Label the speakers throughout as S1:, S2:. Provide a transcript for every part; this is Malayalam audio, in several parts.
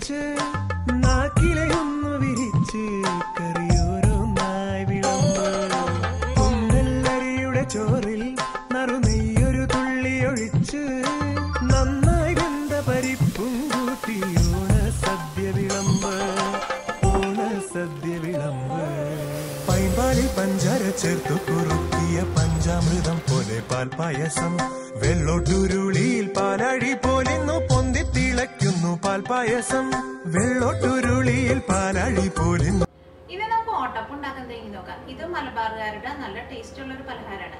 S1: ഒഴിച്ച് നാക്കിലെ ഒന്ന് വിരിച്ച് കറിയോരോന്നായി വിളമ്പ് കുന്നല്ലരിയുടെ ചോറിൽ നറുനെയ്യൊരു തുള്ളി ഒഴിച്ച് നന്നായി വെന്ത പരിപ്പും കൂട്ടി ഓണ സദ്യ വിളമ്പ് ഓണ സദ്യ വിളമ്പ് പൈമ്പാലിൽ പഞ്ചാര ചേർത്തു കുറുക്കിയ പഞ്ചാമൃതം പോലെ പാൽപായസം വെള്ളോട്ടുരുളിയിൽ പാലഴി പോലിന്നു പൊന്തി തിളയ്ക്കുന്നു പാൽപായസം വെള്ളോട്ടുരുളിയിൽ പാലഴി പോലിന്നു
S2: ഇത് നമുക്ക് ഓട്ടപ്പം ഉണ്ടാക്കാൻ തെങ്ങി നോക്കാം ഇത് മലബാറുകാരുടെ നല്ല ടേസ്റ്റ് ഉള്ള ഒരു പലഹാരമാണ്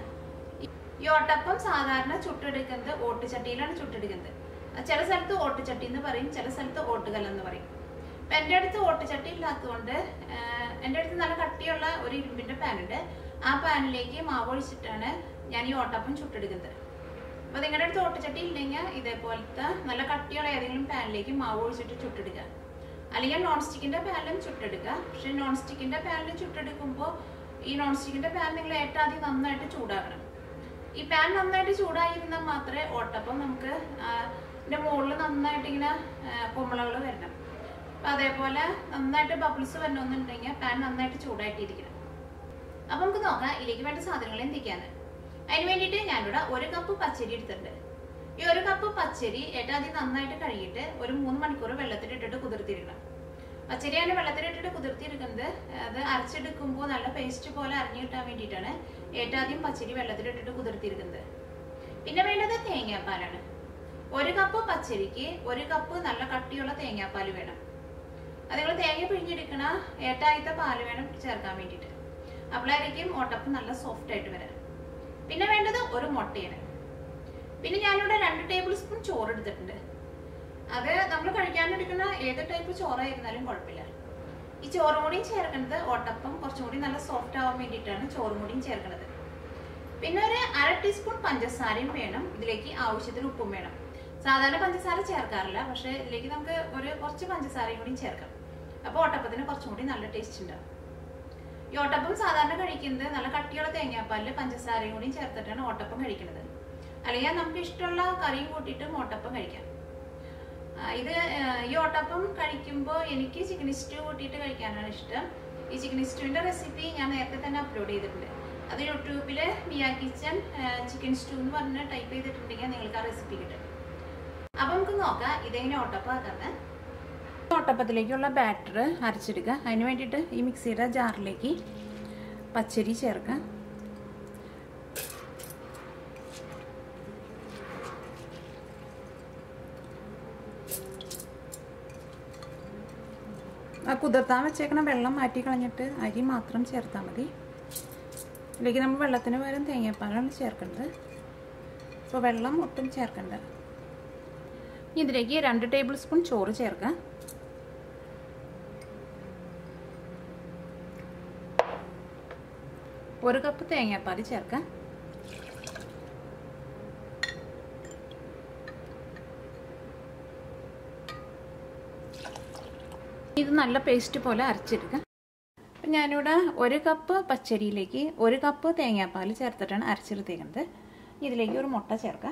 S2: ഈ ഓട്ടപ്പം സാധാരണ ചുട്ടെടുക്കുന്നത് ഓട്ടുചട്ടിയിലാണ് ചുട്ടെടുക്കുന്നത് ചില സ്ഥലത്ത് ഓട്ടുചട്ടി എന്ന് പറയും ചില സ്ഥലത്ത് ഓട്ടുകൽ എന്ന് പറയും അപ്പൊ എൻ്റെ അടുത്ത് ഓട്ടുചട്ടി ഇല്ലാത്തതുകൊണ്ട് ആഹ്, എൻ്റെ അടുത്ത് നല്ല കട്ടിയുള്ള ഒരു ഇരുമ്പിന്റെ പാൻ ഉണ്ട് ആ പാനിലേക്ക് മാവ് ഒഴിച്ചിട്ടാണ് ഞാൻ ഈ ഓട്ടപ്പം ചുട്ടെടുക്കുന്നത് അപ്പൊ നിങ്ങളുടെ അടുത്ത് ഓട്ടുചട്ടി ഇല്ലെങ്കിൽ ഇതേപോലത്തെ നല്ല കട്ടിയുള്ള ഏതെങ്കിലും പാനിലേക്ക് മാവ് ഒഴിച്ചിട്ട് ചുട്ടെടുക്കുക അല്ലെങ്കിൽ നോൺ സ്റ്റിക്കിന്റെ പാനിലും ചുട്ടെടുക്കുക പക്ഷെ നോൺ സ്റ്റിക്കിന്റെ പാനിൽ ചുട്ടെടുക്കുമ്പോൾ ഈ നോൺ സ്റ്റിക്കിന്റെ പാൻ നിങ്ങൾ ഏറ്റവും ആദ്യം നന്നായിട്ട് ചൂടാക്കണം ഈ പാൻ നന്നായിട്ട് ചൂടായിരുന്നാൽ മാത്രമേ ഓട്ടപ്പം നമുക്ക് ഇതിന്റെ മുകളിൽ നന്നായിട്ട് ഇങ്ങനെ കുമ്പളകൾ വരണം അപ്പൊ അതേപോലെ നന്നായിട്ട് ബബിൾസ് വരണമെന്നുണ്ടെങ്കിൽ പാൻ നന്നായിട്ട് ചൂടായിട്ടിരിക്കണം അപ്പൊ നമുക്ക് നോക്കാം ഇതിലേക്ക് വേണ്ട സാധനങ്ങൾ എന്തൊക്കെയാണ് അതിന് വേണ്ടിയിട്ട് ഞാനിവിടെ ഒരു കപ്പ് പച്ചരി എടുത്തിട്ടുണ്ട് ഈ ഒരു കപ്പ് പച്ചരി ഏറ്റവും ആദ്യം നന്നായിട്ട് കഴുകിയിട്ട് ഒരു മൂന്ന് മണിക്കൂർ വെള്ളത്തിലിട്ടിട്ട് കുതിർത്തിരിക്കണം പച്ചരി ഞാൻ വെള്ളത്തിലിട്ടിട്ട് കുതിർത്തിയെടുക്കുന്നത് അത് അരച്ചെടുക്കുമ്പോൾ നല്ല പേസ്റ്റ് പോലെ അരഞ്ഞു കിട്ടാൻ വേണ്ടിയിട്ടാണ് ഏറ്റവും ആദ്യം പച്ചരി വെള്ളത്തിലിട്ടിട്ട് കുതിർത്തിയിരിക്കുന്നത് പിന്നെ വേണ്ടത് തേങ്ങാപ്പാലാണ് ഒരു കപ്പ് പച്ചരിക്ക് ഒരു കപ്പ് നല്ല കട്ടിയുള്ള തേങ്ങാപ്പാൽ വേണം അത് നിങ്ങൾ തേങ്ങ പിഴിഞ്ഞെടുക്കണ ഏട്ടായത്തെ പാല് വേണം ചേർക്കാൻ വേണ്ടിയിട്ട് അപ്പോഴായിരിക്കും ഓട്ടപ്പം നല്ല സോഫ്റ്റ് ആയിട്ട് വരാൻ പിന്നെ വേണ്ടത് ഒരു മുട്ടയാണ് പിന്നെ ഞാനിവിടെ രണ്ട് ടേബിൾ സ്പൂൺ ചോറ് എടുത്തിട്ടുണ്ട് അത് നമ്മൾ കഴിക്കാനെടുക്കുന്ന ഏത് ടൈപ്പ് ചോറായിരുന്നാലും കുഴപ്പമില്ല ഈ ചോറും കൂടിയും ചേർക്കുന്നത് ഓട്ടപ്പം കുറച്ചും കൂടി നല്ല സോഫ്റ്റ് ആവാൻ വേണ്ടിയിട്ടാണ് ചോറും കൂടിയും ചേർക്കുന്നത് പിന്നെ ഒരു അര ടീസ്പൂൺ പഞ്ചസാരയും വേണം ഇതിലേക്ക് ആവശ്യത്തിന് ഉപ്പും വേണം സാധാരണ പഞ്ചസാര ചേർക്കാറില്ല പക്ഷെ ഇതിലേക്ക് നമുക്ക് ഒരു കുറച്ച് പഞ്ചസാരയും കൂടി ചേർക്കാം അപ്പോൾ ഓട്ടപ്പത്തിന് കുറച്ചും കൂടി നല്ല ടേസ്റ്റ് ഉണ്ടാവും ഈ ഓട്ടപ്പം സാധാരണ കഴിക്കുന്നത് നല്ല കട്ടിയുള്ള തേങ്ങാപ്പാലിൽ പഞ്ചസാരയും കൂടി ചേർത്തിട്ടാണ് ഓട്ടപ്പം കഴിക്കുന്നത് അല്ലെങ്കിൽ നമുക്ക് ഇഷ്ടമുള്ള കറിയും കൂട്ടിയിട്ടും ഓട്ടപ്പം കഴിക്കാം ആ, ഇത് ആ, ഈ ഓട്ടപ്പം കഴിക്കുമ്പോൾ എനിക്ക് ചിക്കൻ സ്റ്റൂ കൂട്ടിയിട്ട് കഴിക്കാനാണ് ഇഷ്ടം ഈ ചിക്കൻ സ്റ്റൂവിന്റെ റെസിപ്പി ഞാൻ നേരത്തെ തന്നെ അപ്ലോഡ് ചെയ്തിട്ടുണ്ട് അത് യൂട്യൂബിൽ മിയ കിച്ചൺ ചിക്കൻ സ്റ്റൂ എന്ന് പറഞ്ഞ് ടൈപ്പ് ചെയ്തിട്ടുണ്ടെങ്കിൽ നിങ്ങൾക്ക് ആ റെസിപ്പി കിട്ടും അപ്പൊ നമുക്ക് നോക്കാം ഇതെങ്ങനെ ഓട്ടപ്പം ആക്കാന്ന് ഓട്ടപ്പത്തിലേക്കുള്ള ബാറ്റർ അരച്ചെടുക്കുക അതിന് വേണ്ടിയിട്ട് ഈ മിക്സിയുടെ ജാറിലേക്ക് പച്ചരി ചേർക്കുക ആ കുതിർത്താൻ വെച്ചേക്കണ വെള്ളം മാറ്റി കളഞ്ഞിട്ട് അരി മാത്രം ചേർത്താൽ മതി ഇതിലേക്ക് നമ്മൾ വെള്ളത്തിന് പകരം തേങ്ങാപ്പാലാണ് ചേർക്കേണ്ടത് അപ്പോൾ വെള്ളം ഒട്ടും ചേർക്കണ്ട ഇനി ഇതിലേക്ക് രണ്ട് ടേബിൾ സ്പൂൺ ചോറ് ചേർക്കാം ഒരു കപ്പ് തേങ്ങാപ്പാൽ ചേർക്കാം ഇത് നല്ല പേസ്റ്റ് പോലെ അരച്ചെടുക്കാം അപ്പം ഞാനിവിടെ ഒരു കപ്പ് പച്ചരിയിലേക്ക് ഒരു കപ്പ് തേങ്ങാപ്പാൽ ചേർത്തിട്ടാണ് അരച്ചെടുത്തേക്കുന്നത് ഇതിലേക്ക് ഒരു മുട്ട ചേർക്കാം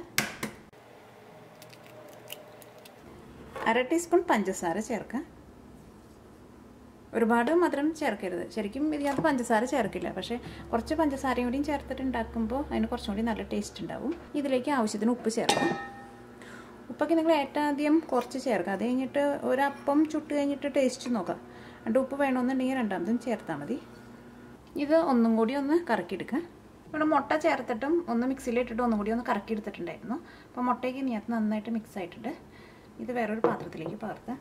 S2: അര ടീസ്പൂൺ പഞ്ചസാര ചേർക്കാം ഒരുപാട് മധുരം ചേർക്കരുത് ശരിക്കും ഇതിനകത്ത് പഞ്ചസാര ചേർക്കില്ല പക്ഷേ കുറച്ച് പഞ്ചസാരയും കൂടിയും ചേർത്തിട്ട് ഉണ്ടാക്കുമ്പോൾ അതിന് കുറച്ചും കൂടി നല്ല ടേസ്റ്റ് ഉണ്ടാവും ഇതിലേക്ക് ആവശ്യത്തിന് ഉപ്പ് ചേർക്കാം ഉപ്പൊക്കെ നിങ്ങൾ ഏറ്റവും ആദ്യം കുറച്ച് ചേർക്കുക അത് കഴിഞ്ഞിട്ട് ഒരപ്പം ചുട്ട് കഴിഞ്ഞിട്ട് ടേസ്റ്റ് നോക്കാം എന്നിട്ട് ഉപ്പ് വേണമെന്നുണ്ടെങ്കിൽ രണ്ടാമതും ചേർത്താൽ മതി ഇത് ഒന്നും കൂടി ഒന്ന് കറക്കിയെടുക്കുക ഇവിടെ മുട്ട ചേർത്തിട്ടും ഒന്ന് മിക്സിയിലിട്ടിട്ട് ഒന്നും കൂടി ഒന്ന് കറക്കി എടുത്തിട്ടുണ്ടായിരുന്നു അപ്പോൾ മുട്ടയ്ക്ക് ഇതിനകത്ത് നന്നായിട്ട് മിക്സ് ആയിട്ടുണ്ട് ഇത് വേറൊരു പാത്രത്തിലേക്ക് പകർത്താം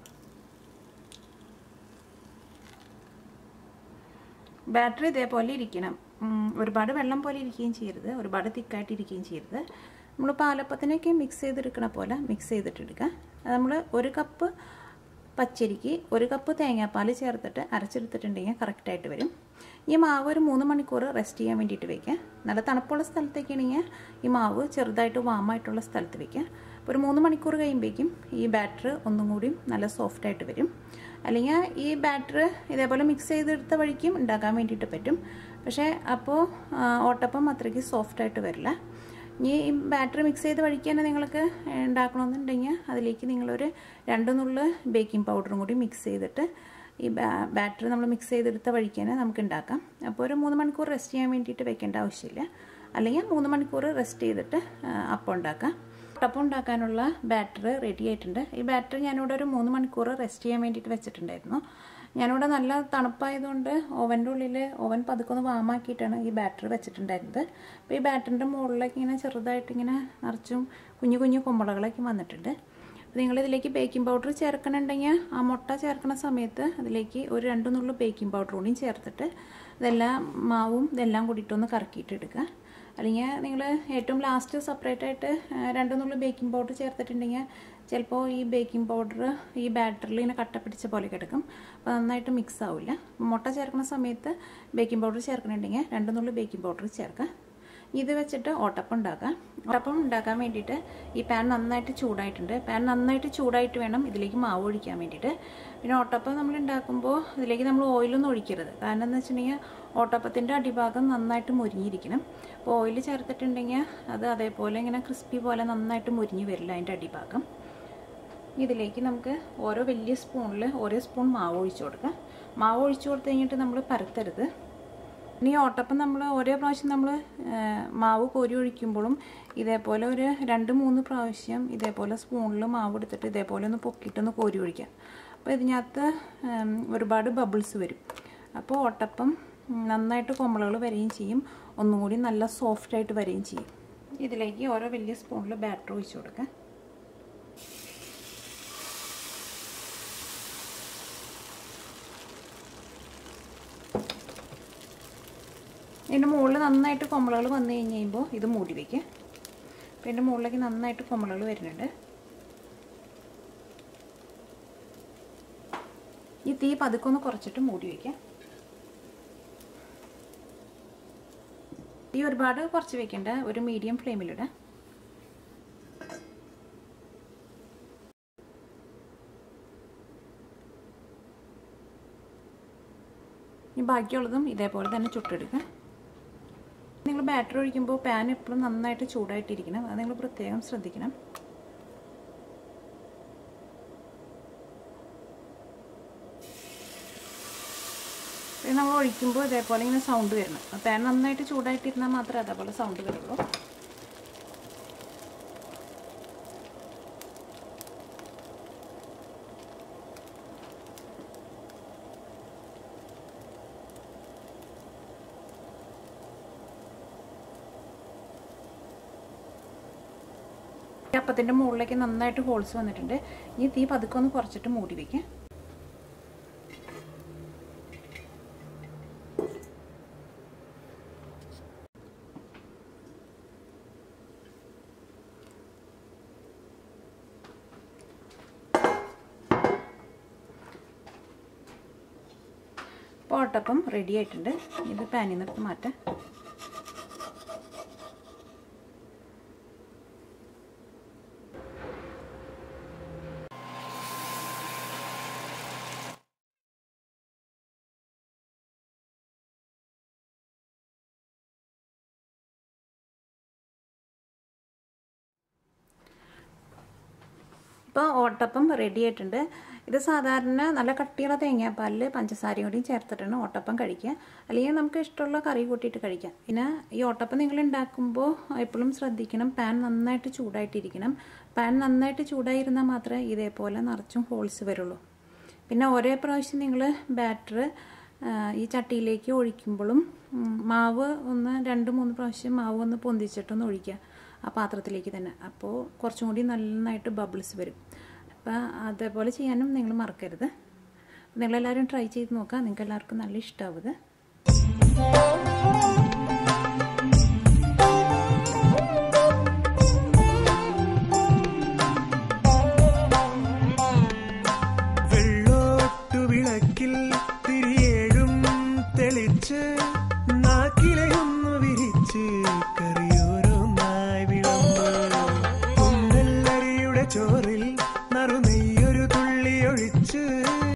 S2: ബാറ്ററി ഇതേപോലെ ഇരിക്കണം ഉം, ഒരുപാട് വെള്ളം പോലെ ഇരിക്കുകയും ചെയ്യരുത് ഒരുപാട് തിക്കായിട്ട് ഇരിക്കുകയും ചെയ്യരുത് നമ്മൾ പാലപ്പത്തിനൊക്കെ മിക്സ് ചെയ്തെടുക്കണ പോലെ മിക്സ് ചെയ്തിട്ടെടുക്കുക അത് നമ്മൾ ഒരു കപ്പ് പച്ചരിക്ക് ഒരു കപ്പ് തേങ്ങാപ്പാൽ ചേർത്തിട്ട് അരച്ചെടുത്തിട്ടുണ്ടെങ്കിൽ കറക്റ്റായിട്ട് വരും ഈ മാവ് ഒരു മൂന്ന് മണിക്കൂർ റെസ്റ്റ് ചെയ്യാൻ വേണ്ടിയിട്ട് വയ്ക്കുക നല്ല തണുപ്പുള്ള സ്ഥലത്തേക്കാണെങ്കിൽ ഈ മാവ് ചെറുതായിട്ട് വാമായിട്ടുള്ള സ്ഥലത്ത് വയ്ക്കുക അപ്പോൾ ഒരു മൂന്ന് മണിക്കൂർ കഴിയുമ്പോഴേക്കും ഈ ബാറ്റർ ഒന്നും കൂടിയും നല്ല സോഫ്റ്റ് ആയിട്ട് വരും അല്ലെങ്കിൽ ഈ ബാറ്റർ ഇതേപോലെ മിക്സ് ചെയ്തെടുത്ത വഴിക്കും ഉണ്ടാക്കാൻ വേണ്ടിയിട്ട് പറ്റും പക്ഷേ അപ്പോൾ ഓട്ടപ്പം അത്രയ്ക്ക് സോഫ്റ്റ് ആയിട്ട് വരില്ല ഇനി ഈ ബാറ്ററി മിക്സ് ചെയ്ത് വഴിക്കാൻ നിങ്ങൾക്ക് ഉണ്ടാക്കണമെന്നുണ്ടെങ്കിൽ അതിലേക്ക് നിങ്ങളൊരു രണ്ട് നുള്ള് ബേക്കിംഗ് പൗഡറും കൂടി മിക്സ് ചെയ്തിട്ട് ഈ ബാറ്ററി നമ്മൾ മിക്സ് ചെയ്തെടുത്ത വഴിക്കാൻ നമുക്ക് ഉണ്ടാക്കാം അപ്പോൾ ഒരു മൂന്ന് മണിക്കൂർ റെസ്റ്റ് ചെയ്യാൻ വേണ്ടിയിട്ട് വെക്കേണ്ട ആവശ്യമില്ല അല്ലെങ്കിൽ മൂന്ന് മണിക്കൂർ റെസ്റ്റ് ചെയ്തിട്ട് അപ്പം ഉണ്ടാക്കാം അപ്പം ഉണ്ടാക്കാനുള്ള ബാറ്റർ റെഡി ആയിട്ടുണ്ട് ഈ ബാറ്റർ ഞാനിവിടെ ഒരു മൂന്ന് മണിക്കൂർ റെസ്റ്റ് ചെയ്യാൻ വേണ്ടിയിട്ട് വെച്ചിട്ടുണ്ടായിരുന്നു ഞാനിവിടെ നല്ല തണുപ്പായതുകൊണ്ട് ഓവൻ്റെ ഉള്ളിൽ ഓവൻ പതുക്കൊന്ന് വാമാക്കിയിട്ടാണ് ഈ ബാറ്റർ വെച്ചിട്ടുണ്ടായിരുന്നത് അപ്പോൾ ഈ ബാറ്ററിൻ്റെ മുകളിലേക്ക് ഇങ്ങനെ ചെറുതായിട്ട് ഇങ്ങനെ നിറച്ചും കുഞ്ഞു കുഞ്ഞു കുമ്പളകളൊക്കെ വന്നിട്ടുണ്ട് അപ്പോൾ നിങ്ങളിതിലേക്ക് ബേക്കിംഗ് പൗഡർ ചേർക്കണമെന്നുണ്ടെങ്കിൽ ആ മുട്ട ചേർക്കുന്ന സമയത്ത് അതിലേക്ക് ഒരു രണ്ട് നുള്ളു ബേക്കിംഗ് പൗഡർ കൂടിയും ചേർത്തിട്ട് ഇതെല്ലാം മാവും ഇതെല്ലാം കൂടിയിട്ടൊന്ന് കറക്കിയിട്ട് എടുക്കുക അല്ലെങ്കിൽ നിങ്ങൾ ഏറ്റവും ലാസ്റ്റ് സെപ്പറേറ്റ് ആയിട്ട് രണ്ട് നുള്ളു ബേക്കിംഗ് പൗഡർ ചേർത്തിട്ടുണ്ടെങ്കിൽ ചിലപ്പോൾ ഈ ബേക്കിംഗ് പൗഡർ ഈ ബാറ്ററിൽ ഇങ്ങനെ കട്ട പിടിച്ച പോലെ കിടക്കും അപ്പോൾ നന്നായിട്ട് മിക്സ് ആവില്ല മുട്ട ചേർക്കുന്ന സമയത്ത് ബേക്കിംഗ് പൗഡർ ചേർക്കണമെന്നുണ്ടെങ്കിൽ രണ്ട് നുള്ളു ബേക്കിംഗ് പൗഡർ ചേർക്കുക ഇത് വെച്ചിട്ട് ഓട്ടപ്പം ഉണ്ടാക്കാം ഓട്ടപ്പം ഉണ്ടാക്കാൻ വേണ്ടിയിട്ട് ഈ പാൻ നന്നായിട്ട് ചൂടായിട്ടുണ്ട് പാൻ നന്നായിട്ട് ചൂടായിട്ട് വേണം ഇതിലേക്ക് മാവ് ഒഴിക്കാൻ വേണ്ടിയിട്ട് പിന്നെ ഓട്ടപ്പം നമ്മൾ ഉണ്ടാക്കുമ്പോൾ ഇതിലേക്ക് നമ്മൾ ഓയിലൊന്നും ഒഴിക്കരുത് കാരണം എന്ന് വെച്ചിട്ടുണ്ടെങ്കിൽ ഓട്ടപ്പത്തിൻ്റെ അടിഭാഗം നന്നായിട്ട് മുരിഞ്ഞിരിക്കണം അപ്പോൾ ഓയിൽ ചേർത്തിട്ടുണ്ടെങ്കിൽ അത് അതേപോലെ ഇങ്ങനെ ക്രിസ്പി പോലെ നന്നായിട്ട് മുരിഞ്ഞ് വരില്ല അതിൻ്റെ അടിഭാഗം ഇതിലേക്ക് നമുക്ക് ഓരോ വലിയ സ്പൂണിൽ ഓരോ സ്പൂൺ മാവ് ഒഴിച്ചു കൊടുക്കാം മാവ് ഒഴിച്ചു കൊടുത്തു കഴിഞ്ഞിട്ട് നമ്മൾ പരത്തരുത് ഇനി ഓട്ടപ്പം നമ്മൾ ഓരോ പ്രാവശ്യം നമ്മൾ മാവ് കോരി ഒഴിക്കുമ്പോഴും ഇതേപോലെ ഒരു രണ്ട് മൂന്ന് പ്രാവശ്യം ഇതേപോലെ സ്പൂണിൽ മാവ് എടുത്തിട്ട് ഇതേപോലെ ഒന്ന് പൊക്കിയിട്ടൊന്ന് കോരി ഒഴിക്കാം അപ്പോൾ ഇതിനകത്ത് ഒരുപാട് ബബിൾസ് വരും അപ്പോൾ ഓട്ടപ്പം നന്നായിട്ട് കൊമ്പളകൾ വരികയും ചെയ്യും ഒന്നും കൂടി നല്ല സോഫ്റ്റായിട്ട് വരികയും ചെയ്യും ഇതിലേക്ക് ഓരോ വലിയ സ്പൂണിൽ ബാറ്റർ ഒഴിച്ചു കൊടുക്കാം ഇതിൻ്റെ മുകളിൽ നന്നായിട്ട് കൊമ്പളകൾ വന്നു കഴിഞ്ഞ് കഴിയുമ്പോൾ ഇത് മൂടി വയ്ക്കുക അപ്പോൾ ഇതിൻ്റെ മുകളിലേക്ക് നന്നായിട്ട് കൊമ്പളകൾ വരുന്നുണ്ട് ഈ തീ പതുക്കൊന്ന് കുറച്ചിട്ട് മൂടി വയ്ക്കാം തീ ഒരുപാട് കുറച്ച് വെക്കേണ്ട ഒരു മീഡിയം ഫ്ലെയിമിലിടാം ഇനി ബാക്കിയുള്ളതും ഇതേപോലെ തന്നെ ചുട്ടെടുക്കുക നിങ്ങൾ ബാറ്ററി ഒഴിക്കുമ്പോൾ പാൻ എപ്പോഴും നന്നായിട്ട് ചൂടായിട്ടിരിക്കണം അത് നിങ്ങൾ പ്രത്യേകം ശ്രദ്ധിക്കണം പിന്നെ നമ്മൾ ഒഴിക്കുമ്പോൾ ഇതേപോലെ ഇങ്ങനെ സൗണ്ട് വരണം പാൻ നന്നായിട്ട് ചൂടായിട്ടിരുന്നാൽ മാത്രമേ അതേപോലെ സൗണ്ട് വരുള്ളൂ അപ്പത്തിൻ്റെ മുകളിലേക്ക് നന്നായിട്ട് ഹോൾസ് വന്നിട്ടുണ്ട് ഈ തീ പതുക്കെ ഒന്ന് കുറച്ചിട്ട് മൂടി വയ്ക്കാം അപ്പോൾ ഓട്ടപ്പം റെഡി ആയിട്ടുണ്ട് ഇത് പാനിൽ നിന്ന് എടുത്ത് മാറ്റാം ഇപ്പോൾ ഓട്ടപ്പം റെഡി ആയിട്ടുണ്ട് ഇത് സാധാരണ നല്ല കട്ടിയുള്ള തേങ്ങാപ്പാലിൽ പഞ്ചസാരയും കൂടിയും ചേർത്തിട്ടാണ് ഓട്ടപ്പം കഴിക്കുക അല്ലെങ്കിൽ നമുക്ക് ഇഷ്ടമുള്ള കറി കൂട്ടിയിട്ട് കഴിക്കാം പിന്നെ ഈ ഓട്ടപ്പം നിങ്ങൾ ഉണ്ടാക്കുമ്പോൾ എപ്പോഴും ശ്രദ്ധിക്കണം പാൻ നന്നായിട്ട് ചൂടായിട്ടിരിക്കണം പാൻ നന്നായിട്ട് ചൂടായിരുന്നാൽ മാത്രമേ ഇതേപോലെ നിറച്ചും ഹോൾസ് വരുള്ളൂ പിന്നെ ഒരേ പ്രാവശ്യം നിങ്ങൾ ബാറ്റർ ഈ ചട്ടിയിലേക്ക് ഒഴിക്കുമ്പോഴും മാവ് ഒന്ന് രണ്ട് മൂന്ന് പ്രാവശ്യം മാവ് ഒന്ന് പൊന്തിച്ചിട്ടൊന്ന് ഒഴിക്കുക ആ പാത്രത്തിലേക്ക് തന്നെ അപ്പോൾ കുറച്ചും കൂടി നന്നായിട്ട് ബബിൾസ് വരും അപ്പോൾ അതേപോലെ ചെയ്യാനും നിങ്ങൾ മറക്കരുത് നിങ്ങളെല്ലാവരും ട്രൈ ചെയ്ത് നോക്കുക നിങ്ങൾക്ക് എല്ലാവർക്കും നല്ല ഇഷ്ടമാവുത്
S1: വെള്ളോട്ടു വിളക്കിൽ തിരിയേഴും തെളിച്ച് നാക്കിലയൊന്നു വിരിച്ച് കറിയോരോന്നായി വിളമ്പ് കുന്നല്ലരിയുടെ ചോറിൽ നറുനെയ്യൊരു തുള്ളി ഒഴിച്ച്